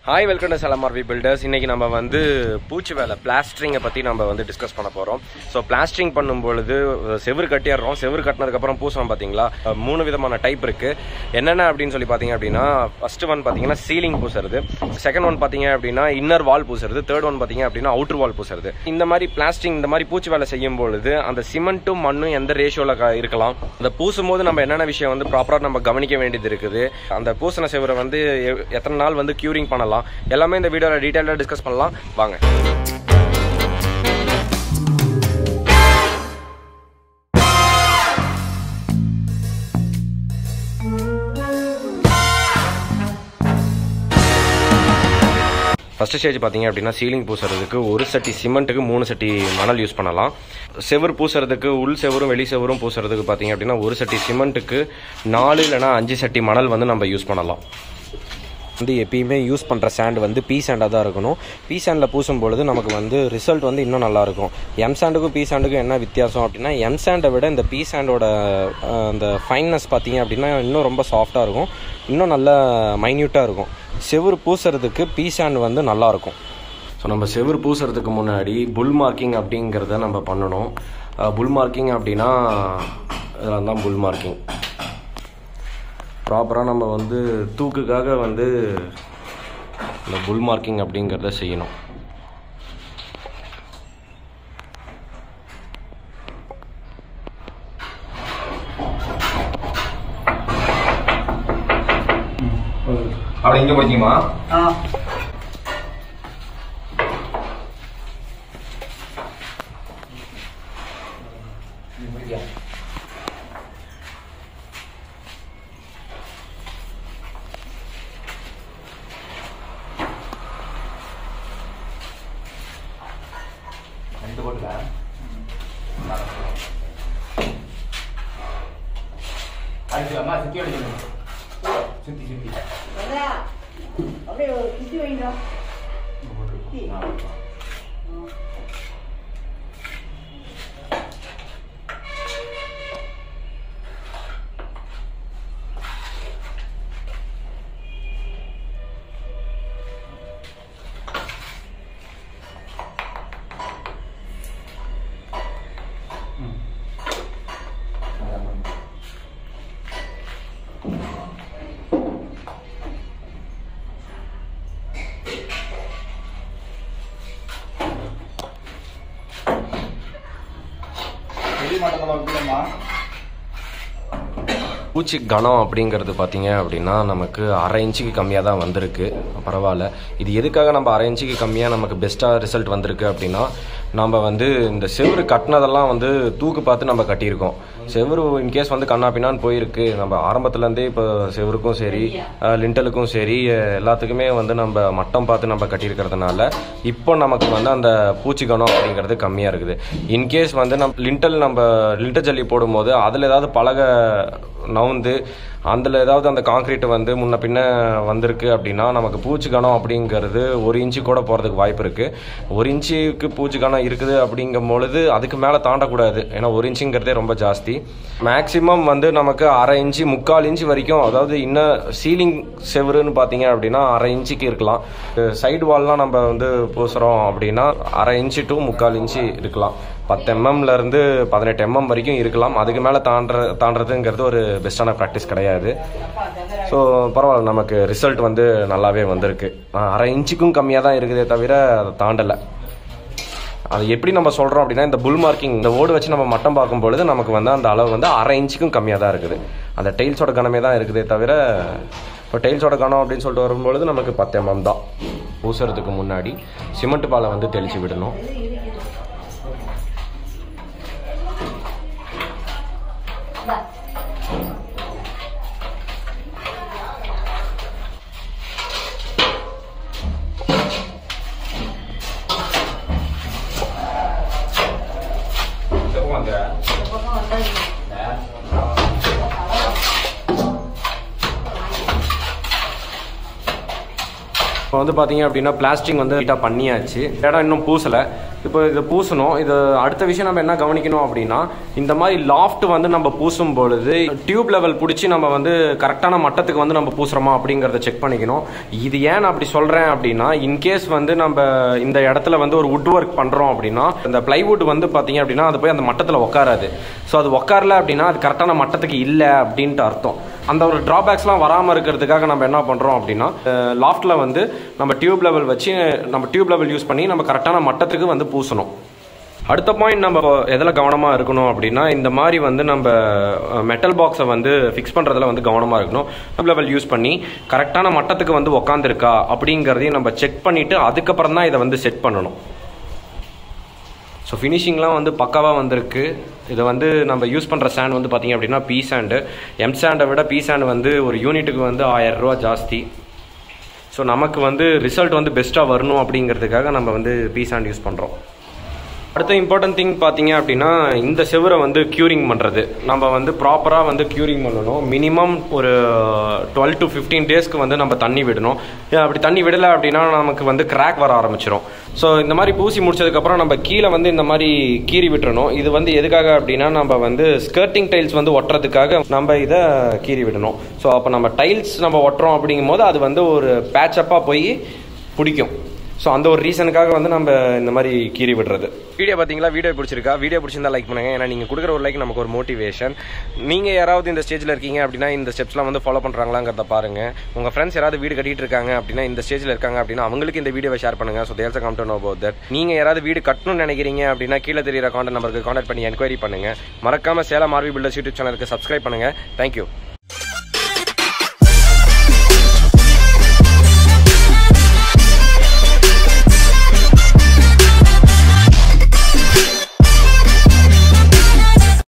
Hi welcome to சலமார்வி builders இன்னைக்கு நம்ம வந்து பூச்சி வேலை பிளாஸ்டரிங்கை பற்றி நம்ம வந்து டிஸ்கஸ் பண்ண போகிறோம் ஸோ பிளாஸ்டரிங் பண்ணும்பொழுது செவுரு கட்டிடுறோம் செவுரு கட்டினதுக்கப்புறம் பூசுறோம் பார்த்தீங்களா அஹ் மூணு விதமான டைப் இருக்குது என்னென்ன அப்படின்னு சொல்லி பார்த்தீங்க அப்படின்னா ஃபர்ஸ்ட் ஒன் பார்த்தீங்கன்னா சீலிங் பூசுறது செகண்ட் ஒன் பார்த்தீங்க அப்படின்னா இன்னர் வால் பூசுறது தேர்ட் ஒன் பார்த்தீங்க அப்படின்னா அவுட்டர் வால் பூசுறது இந்த மாதிரி பிளாஸ்டிங் இந்த மாதிரி பூச்சி வேலை செய்யும் பொழுது அந்த சிமெண்ட்டும் மண்ணும் எந்த ரேஷியோவில் இருக்கலாம் அந்த பூசும் போது நம்ம என்னென்ன விஷயம் வந்து ப்ராப்பராக நம்ம கவனிக்க வேண்டியது இருக்குது அந்த பூசின செவரை வந்து எ- எத்தனை நாள் வந்து க்யூரிங் பண்ணலாம் எல்லாமே இந்த வீடியோவில் டீட்டெயிலாக டிஸ்கஸ் பண்ணலாம் வாங்க ஃபர்ஸ்ட் ஸ்டேஜ் பார்த்தீங்க அப்படின்னா சீலிங் பூசுறதுக்கு ஒரு சட்டி சிமெண்ட்டுக்கு மூணு சட்டி மணல் யூஸ் பண்ணலாம் செவுரு பூசுறதுக்கு உள் செவரும் வெளி செவரும் பூசுறதுக்கு பார்த்தீங்க அப்படின்னா ஒரு சட்டி சிமெண்ட்டுக்கு நாலு இல்லைனா அஞ்சு சட்டி மணல் வந்து நம்ம யூஸ் பண்ணலாம் வந்து எப்பயுமே யூஸ் பண்ணுற சாண்ட் வந்து பி சாண்டாக தான் இருக்கணும் பி சாண்டில் பூசும் பொழுது நமக்கு வந்து ரிசல்ட் வந்து இன்னும் நல்லா இருக்கும் எம் சாண்டுக்கும் பி சாண்டுக்கும் என்ன வித்தியாசம் அப்படின்னா எம் சாண்டை விட இந்த பி சாண்டோட அந்த ஃபைன்னஸ் பார்த்தீங்க அப்படின்னா இன்னும் ரொம்ப சாஃப்டாக இருக்கும் இன்னும் நல்ல மைன்யூட்டாக இருக்கும் செவுரு பூசுறதுக்கு பி சாண்ட் வந்து நல்லா இருக்கும் ஸோ நம்ம செவுரு பூசுறதுக்கு முன்னாடி புல் மார்க்கிங் அப்படிங்கிறத நம்ம பண்ணணும் புல் மார்க்கிங் அப்படின்னா இதெல்லாம் தான் புல் மார்க்கிங் ப்ராப்பராக நம்ம வந்து தூக்குக்காக வந்து இந்த புல் மார்க்கிங் அப்படிங்கிறத செய்யணும் அப்படி இங்க போச்சிங்கம்மா ரெண்டு போட்டுல அடிக்கலாமா சுத்தி அடிக்கணும் சுத்தி சுத்தி அப்படியே ஒரு குத்தி வைங்க குத்தி. பெரிய மாட்டத்தில் வைக்கலாமா பூச்சி கணம் அப்படிங்கிறது பார்த்தீங்க அப்படின்னா நமக்கு அரை இன்ச்சுக்கு கம்மியாக தான் வந்திருக்கு பரவாயில்ல இது எதுக்காக நம்ம அரை இன்ச்சுக்கு கம்மியாக நமக்கு பெஸ்ட்டாக ரிசல்ட் வந்திருக்கு அப்படின்னா நம்ம வந்து இந்த செவுரு கட்டினதெல்லாம் வந்து தூக்கு பார்த்து நம்ம கட்டியிருக்கோம் செவுரு இன்கேஸ் வந்து கண்ணா பின்னான்னு போயிருக்கு நம்ம ஆரம்பத்துலேருந்தே இப்போ செவுருக்கும் சரி அஹ், லிண்டலுக்கும் சரி அஹ், எல்லாத்துக்குமே வந்து நம்ம மட்டம் பார்த்து நம்ம கட்டியிருக்கிறதுனால இப்போ நமக்கு வந்து அந்த பூச்சி கணம் அப்படிங்கிறது கம்மியாக இருக்குது இன்கேஸ் வந்து நம்ம லிண்டல் நம்ம லிண்டர் ஜல்லி போடும்போது அதில் ஏதாவது பலகை நவுந்து அதில் ஏதாவது அந்த காங்க்ரீட் வந்து முன்ன பின்ன வந்திருக்கு அப்படின்னா நமக்கு பூச்சி கணம் அப்படிங்கிறது ஒரு இன்ச்சு கூட போகிறதுக்கு வாய்ப்பு இருக்குது ஒரு இன்ச்சுக்கு பூச்சி கணம் இருக்குது அப்படிங்கும் பொழுது அதுக்கு மேலே தாண்டக்கூடாது ஏன்னா ஒரு இன்ச்சுங்கிறதே ரொம்ப ஜாஸ்தி மேக்ஸிமம் வந்து நமக்கு அரை இன்ச்சு முக்கால் இன்ச்சு வரைக்கும் அதாவது இன்னும் சீலிங் செவருன்னு பார்த்தீங்க அப்படின்னா அரை இன்ச்சுக்கு இருக்கலாம் சைடு வால்லாம் நம்ம வந்து பூசுகிறோம் அப்படின்னா அரை இன்ச்சு டு முக்கால் இன்ச்சு இருக்கலாம் பத்து எம்எம்ல இருந்து பதினெட்டு எம்எம் வரைக்கும் இருக்கலாம் அதுக்கு மேலே தாண்டுற தாண்டுறதுங்கிறது ஒரு பெஸ்ட்டான ப்ராக்டிஸ் கிடையாது ஸோ பரவாயில்ல நமக்கு ரிசல்ட் வந்து நல்லாவே வந்திருக்கு அஹ் அரை இன்ச்சுக்கும் கம்மியாக தான் இருக்குதே தவிர அதை தாண்டலை அது எப்படி நம்ம சொல்கிறோம் அப்படின்னா இந்த புல் மார்க்கிங் இந்த ஓடு வச்சு நம்ம மட்டம் பார்க்கும் பொழுது நமக்கு வந்து அந்த அளவு வந்து அரை இன்ச்சுக்கும் கம்மியாக தான் இருக்குது அந்த டெய்ல்ஸோட கனமே தான் இருக்குதே தவிர இப்போ டெய்ல்ஸோட கனம் அப்படின்னு சொல்லிட்டு வரும்பொழுது நமக்கு பத்து எம்எம் தான் பூசுறதுக்கு முன்னாடி சிமெண்ட் பாலை வந்து தெளித்து விடணும் எப்போ வந்த இந்த பக்கம் வந்தாங்க. இப்போ வந்து பார்த்தீங்க அப்படின்னா பிளாஸ்டிக் வந்து நீட்டாக பண்ணியாச்சு இடம் இன்னும் பூசலை இப்போ இது பூசணும் இது அடுத்த விஷயம் நம்ம என்ன கவனிக்கணும் அப்படின்னா இந்த மாதிரி லாஃப்ட் வந்து நம்ம பூசும் பொழுது டியூப் லெவல் பிடிச்சி நம்ம வந்து கரெக்டான மட்டத்துக்கு வந்து நம்ம பூசுறோமா அப்படிங்கிறத செக் பண்ணிக்கணும் இது ஏன் நான் அப்படி சொல்கிறேன் அப்படின்னா இன்கேஸ் வந்து நம்ம இந்த இடத்துல வந்து ஒரு வுட் ஒர்க் பண்ணுறோம் அப்படின்னா இந்த பிளைவுட் வந்து பார்த்தீங்க அப்படின்னா அது போய் அந்த மட்டத்தில் உட்காராது ஸோ அது உட்காரல அப்படின்னா அது கரெக்டான மட்டத்துக்கு இல்லை அப்படின்ட்டு அர்த்தம் அந்த ஒரு ட்ராபேக்ஸ்லாம் வராமல் இருக்கிறதுக்காக நம்ம என்ன பண்ணுறோம் அப்படின்னா லாஃப்ட்டில் வந்து நம்ம டியூப் லெவல் வச்சு நம்ம டியூப் லெவல் யூஸ் பண்ணி நம்ம கரெக்டான மட்டத்துக்கு வந்து பூசணும் அடுத்த பாயிண்ட் நம்ம எதில் கவனமாக இருக்கணும் அப்படின்னா இந்த மாதிரி வந்து நம்ம மெட்டல் பாக்ஸை வந்து ஃபிக்ஸ் பண்ணுறதுல வந்து கவனமாக இருக்கணும் டியூப் லெவல் யூஸ் பண்ணி கரெக்டான மட்டத்துக்கு வந்து உக்காந்துருக்கா அப்படிங்கிறதையும் நம்ம செக் பண்ணிவிட்டு அதுக்கப்புறம் தான் இதை வந்து செட் பண்ணணும் ஸோ ஃபினிஷிங்லாம் வந்து பக்காவாக வந்திருக்கு இதை வந்து நம்ம யூஸ் பண்ணுற சேண்ட் வந்து பார்த்திங்க அப்படின்னா பி சாண்டு எம் சாண்டை விட பி சாண்ட் வந்து ஒரு யூனிட்டுக்கு வந்து ஆயிரம் ரூபா ஜாஸ்தி ஸோ நமக்கு வந்து ரிசல்ட் வந்து பெஸ்ட்டாக வரணும் அப்படிங்கிறதுக்காக நம்ம வந்து பி சாண்ட் யூஸ் பண்ணுறோம் அடுத்த இம்பார்ட்டன்ட் திங் பார்த்தீங்க அப்படின்னா இந்த செவரை வந்து க்யூரிங் பண்ணுறது நம்ம வந்து ப்ராப்பராக வந்து க்யூரிங் பண்ணணும் மினிமம் ஒரு டுவெல் டு ஃபிஃப்டீன் டேஸ்க்கு வந்து நம்ம தண்ணி விடணும் ஏன் அப்படி தண்ணி விடலை அப்படின்னா நமக்கு வந்து கிராக் வர ஆரம்பிச்சிடும் ஸோ இந்த மாதிரி பூசி முடிச்சதுக்கப்புறம் நம்ம கீழே வந்து இந்த மாதிரி கீறி விட்டுறணும் இது வந்து எதுக்காக அப்படின்னா நம்ம வந்து ஸ்கர்ட்டிங் டைல்ஸ் வந்து ஒட்டுறதுக்காக நம்ம இதை கீறி விடணும் ஸோ அப்போ நம்ம டைல்ஸ் நம்ம ஒட்டுறோம் அப்படிங்கும் போது அது வந்து ஒரு பேட்சப்பாக போய் பிடிக்கும் ஸோ அந்த ஒரு ரீசனுக்காக வந்து நம்ம இந்த மாதிரி கீறி விடுறது வீடியோ பார்த்தீங்களா வீடியோ பிடிச்சிருக்கா வீடியோ பிடிச்சிருந்தா லைக் பண்ணுங்க ஏன்னா நீங்கள் கொடுக்குற ஒரு லைக் நமக்கு ஒரு மோட்டிவேஷன் நீங்கள் யாராவது இந்த ஸ்டேஜில் இருக்கீங்க அப்படின்னா இந்த ஸ்டெப்ஸ்லாம் வந்து ஃபாலோ பண்ணுறாங்களாங்கிறத பாருங்க உங்கள் ஃப்ரெண்ட்ஸ் யாராவது வீடு கட்டிட்டு இருக்காங்க அப்படின்னா இந்த ஸ்டேஜில் இருக்காங்க அப்படின்னா அவங்களுக்கு இந்த வீடியோவை ஷேர் பண்ணுங்க so there's come to know about that நீங்கள் யாராவது வீடு கட்டணும்னு நினைக்கிறீங்க அப்படின்னா கீழே தெரியுற கான்டாக்ட் நம்பருக்கு கான்டாக்ட் பண்ணி என்கொயரி பண்ணுங்க மறக்காம சேலம் ஆர்வி பில்டர்ஸ் யூடியூப் சேனலுக்கு சப்ஸ்கிரைப் பண்ணுங்க தேங்க்யூ